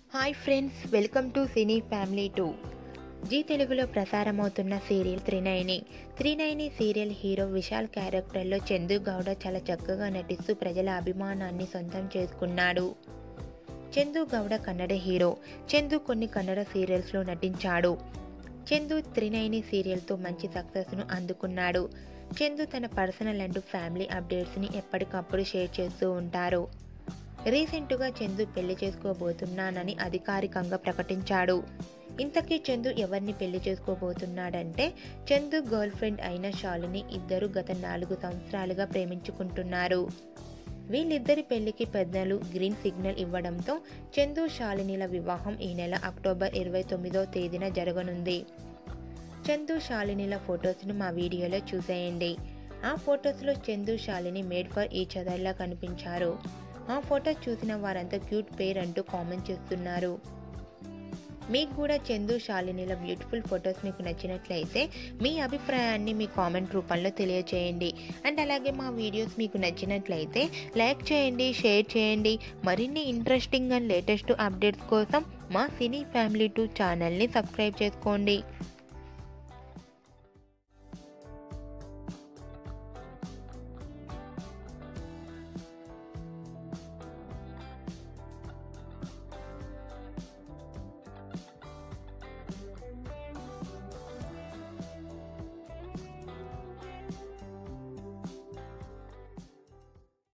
hi friends welcome to cine family two Zee తెలుగులో ప్రసారమవుతున్న serial Trinayani Trinayani serial hero Vishal క్యారెక్టర్లో చందు గౌడ చాలా చక్కగా నటిస్తూ ప్రజల అభిమానాన్ని సొంతం చేసుకున్నాడు చందు గౌడ కన్నడ హీరో చందు కొన్ని కన్నడ సీరియల్స్లో నటించాడు చందు త్రినయని సీరియల్తో మంచి సక్సెస్ను అందుకున్నాడు చందు తన పర్సనల్ అండ్ ఫ్యామిలీ అప్డేట్స్ని ఎప్పటికప్పుడు షేర్ చేస్తూ ఉంటారు రీసెంట్గా చందు పెళ్లి చేసుకోబోతున్నానని అధికారికంగా ప్రకటించాడు ఇంతకీ చందు ఎవరిని పెళ్లి చేసుకోబోతున్నాడంటే చందు గర్ల్ ఫ్రెండ్ అయిన శాలిని ఇద్దరు గత నాలుగు సంవత్సరాలుగా ప్రేమించుకుంటున్నారు వీళ్ళిద్దరి పెళ్లికి పెద్దలు గ్రీన్ సిగ్నల్ ఇవ్వడంతో చందు శాలినిల వివాహం ఈ నెల అక్టోబర్ ఇరవై తొమ్మిదో తేదీన జరగనుంది చందు శాలినిల ఫొటోస్ను మా వీడియోలో చూసేయండి ఆ ఫొటోస్లో Chandu Shalini made for each అదర్లా కనిపించారు ఆ ఫోటో చూసిన వారంతా క్యూట్ పేర్ అంటూ కామెంట్ చేస్తున్నారు మీకు కూడా చందు శాలినిల బ్యూటిఫుల్ ఫొటోస్ మీకు నచ్చినట్లయితే మీ అభిప్రాయాన్ని మీ కామెంట్ రూపంలో తెలియచేయండి అండ్ అలాగే మా వీడియోస్ మీకు నచ్చినట్లయితే లైక్ చేయండి షేర్ చేయండి మరిన్ని ఇంట్రెస్టింగ్ అండ్ లేటెస్ట్ అప్డేట్స్ కోసం మా సినీ ఫ్యామిలీ టూ ఛానల్ని సబ్స్క్రైబ్ చేసుకోండి